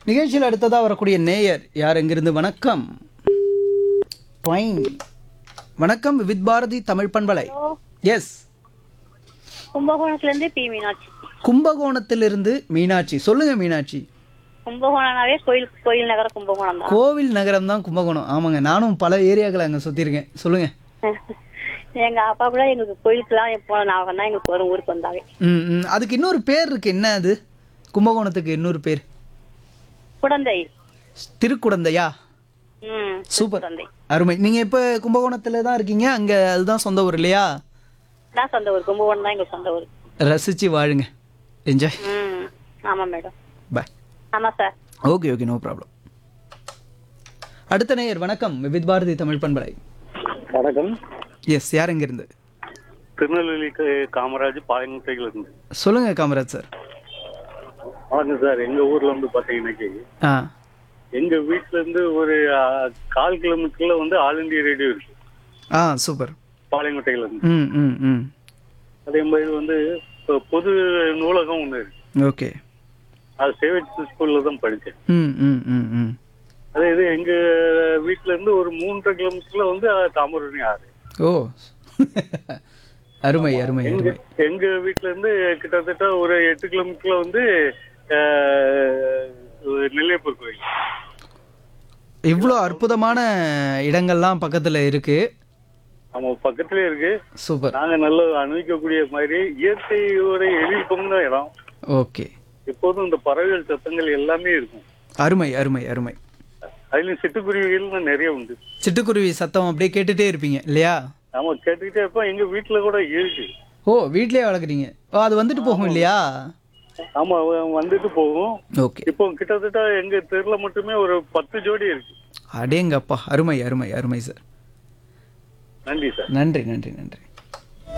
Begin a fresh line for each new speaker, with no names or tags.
நிகழ்ச்சியில் அடுத்ததாக வரக்கூடிய நேயர் யார் எங்கிருந்து வணக்கம் பாயிங் வணக்கம் வித் பாரதி தமிழ் பண்பலை எஸ்
கும்பகோணத்துல இருந்து பி மீனாட்சி
கும்பகோணத்திலிருந்து மீனாட்சி சொல்லுங்க மீனாட்சி
கும்பகோணம்னாவே கோயில் கோயில் நகர கும்பகோணம் தான்
கோவில் நகரம் தான் கும்பகோணம் ஆமாங்க நானும் பல ஏரியாக்களை அங்கே சுற்றிருக்கேன் சொல்லுங்க
எங்க அப்பா கூட எங்களுக்கு கோயிலுக்குலாம் போன ஞாபகம் தான் எங்களுக்கு வரும் ஊருக்கு வந்தாவே
ம் ம் அதுக்கு இன்னொரு பேர் இருக்கு என்ன அது கும்பகோணத்துக்கு இன்னொரு பேர்
குடந்தை
திருக்குடந்தையா
ம்
சூப்பர்
குடந்தை
அருமை நீங்க இப்ப கும்பகோணத்துல தான் இருக்கீங்க அங்க அதுதான் சொந்த ஊர் இல்லையா
தான் சொந்த ஊர் கும்பகோணம் தான் எங்களுக்கு சொந்த ஊர்
ரசிச்சு வாழுங்க என்ஜாய்
ம் ஆமா மேடம்
பாய்
ஆமா sir
okay okay no problem அடுத்த நேயர் வணக்கம் வித் பாரதி தமிழ் பண்பலை
வணக்கம்
எஸ் யார் எங்க இருந்து
திருநெல்வேலி க- காமராஜ் பாளையங்குட்டையில இருந்து
சொல்லுங்க காமராஜ் சார்
வணக்கம் சார் எங்க ஊர்ல வந்து பாத்தீங்கன்னாக்கி
ஆ
எங்க வீட்ல இருந்து ஒரு ஆ, கால் கிலோமீட்டர்ல வந்து ஆல் இந்தியா ரேடியோ இருக்கு
ஆ சூப்பர்
பாளையங்குட்டையில இருந்து
ம் ம் ம்
அதே மாதிரி வந்து இப்போ பொது நூலகம் ஒண்ணு இருக்கு
ஓகே
அது சேவட் ஸ்கூல்ல தான் படிச்சேன்
ம் ம் ம் ம்
அதே இது எங்க வீட்ல இருந்து ஒரு மூன்றரை கிலோமீட்டர்ல வந்து ஆ, தாமிரணி ஆறு
ஓ அருமை அருமை
எங்க
அருமை
எங்க வீட்ல இருந்து கிட்டத்தட்ட ஒரு எட்டு கிலோமீட்டர்ல வந்து ஆ, நெல்லையப்பர் கோயில்
இவ்வளோ அற்புதமான இடங்கள்லாம் பக்கத்துல இருக்கு
நம்ம பக்கத்துலயே இருக்கு
சூப்பர்
நாங்க நல்ல அனுபவிக்கக்கூடிய மாதிரி இயற்கையோட எழில் பொங்கின இடம்
ஓகே
எப்போதும் இந்த பறவைகள் சத்தங்கள் எல்லாமே இருக்கும்
அருமை அருமை அருமை
அதுலயும் சிட்டுக்குருவிகள் நிறைய உண்டு
சிட்டுக்குருவி சத்தம் அப்படியே கேட்டுட்டே இருப்பீங்க இல்லையா
நாம கேட்டுக்கிட்டே இருப்போம் எங்க வீட்டுல கூட இருக்கு
ஓ வீட்லயே வளர்க்குறீங்க ஓ அது வந்துட்டு போகும் இல்லையா
ஆமா வ- வந்துட்டு போகும்
ஓகே
இப்போ கிட்டத்தட்ட எங்க தெருல மட்டுமே ஒரு பத்து ஜோடி இருக்கு
அடேங்கப்பா அருமை அருமை அருமை சார்
நன்றி சார்
நன்றி நன்றி நன்றி